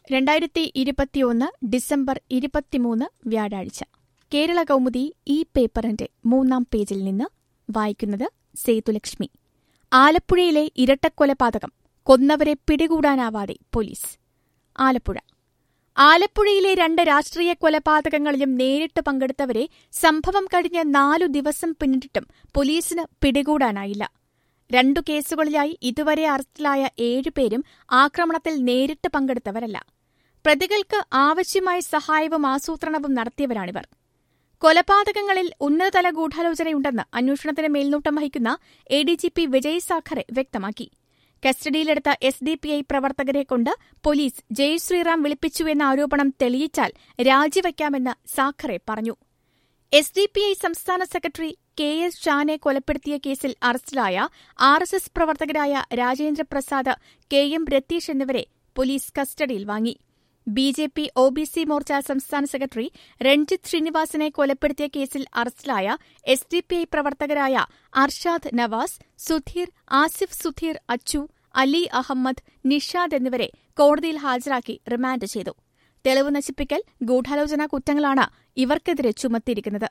രണ്ടായിരത്തി ഇരുപത്തിയൊന്ന് ഡിസംബർ ഇരുപത്തിമൂന്ന് വ്യാഴാഴ്ച കേരള കൗമുദി ഈ പേപ്പറിന്റെ മൂന്നാം പേജിൽ നിന്ന് വായിക്കുന്നത് സേതുലക്ഷ്മി ആലപ്പുഴയിലെ ഇരട്ടക്കൊലപാതകം കൊന്നവരെ പിടികൂടാനാവാതെ പോലീസ് ആലപ്പുഴ ആലപ്പുഴയിലെ രണ്ട് രാഷ്ട്രീയ കൊലപാതകങ്ങളിലും നേരിട്ട് പങ്കെടുത്തവരെ സംഭവം കഴിഞ്ഞ് നാലു ദിവസം പിന്നിട്ടിട്ടും പോലീസിന് പിടികൂടാനായില്ല രണ്ടു കേസുകളിലായി ഇതുവരെ അറസ്റ്റിലായ ഏഴുപേരും ആക്രമണത്തിൽ നേരിട്ട് പങ്കെടുത്തവരല്ല പ്രതികൾക്ക് ആവശ്യമായ സഹായവും ആസൂത്രണവും നടത്തിയവരാണിവർ കൊലപാതകങ്ങളിൽ ഉന്നതതല ഗൂഢാലോചനയുണ്ടെന്ന് അന്വേഷണത്തിന് മേൽനോട്ടം വഹിക്കുന്ന A D G P Vijay Sakhare വ്യക്തമാക്കി കസ്റ്റഡിയിലെടുത്ത എസ് ഡി പി ഐ പ്രവർത്തകരെ കൊണ്ട് പോലീസ് ജയ് ശ്രീറാം വിളിപ്പിച്ചുവെന്ന ആരോപണം തെളിയിച്ചാൽ രാജിവയ്ക്കാമെന്ന് സാഖറെ പറഞ്ഞു എസ് ഡി പി ഐ സംസ്ഥാന സെക്രട്ടറി കെ എസ് ഷാനെ കൊലപ്പെടുത്തിയ കേസിൽ അറസ്റ്റിലായ ആർ എസ് എസ് പ്രവർത്തകരായ രാജേന്ദ്രപ്രസാദ് കെ എം രതീഷ് എന്നിവരെ പോലീസ് കസ്റ്റഡിയിൽ വാങ്ങി B J P O B C Morcha സംസ്ഥാന സെക്രട്ടറി രഞ്ജിത്ത് ശ്രീനിവാസനെ കൊലപ്പെടുത്തിയ കേസിൽ അറസ്റ്റിലായ എസ് ഡി പി ഐ പ്രവർത്തകരായ അർഷാദ് നവാസ് സുധീർ ആസിഫ് സുധീർ അച്ചു അലി അഹമ്മദ് നിഷാദ് എന്നിവരെ കോടതിയിൽ ഹാജരാക്കി റിമാൻഡ് ചെയ്തു തെളിവ് നശിപ്പിക്കൽ ഗൂഢാലോചന കുറ്റങ്ങളാണ് ഇവർക്കെതിരെ ചുമത്തിയിരിക്കുന്നത്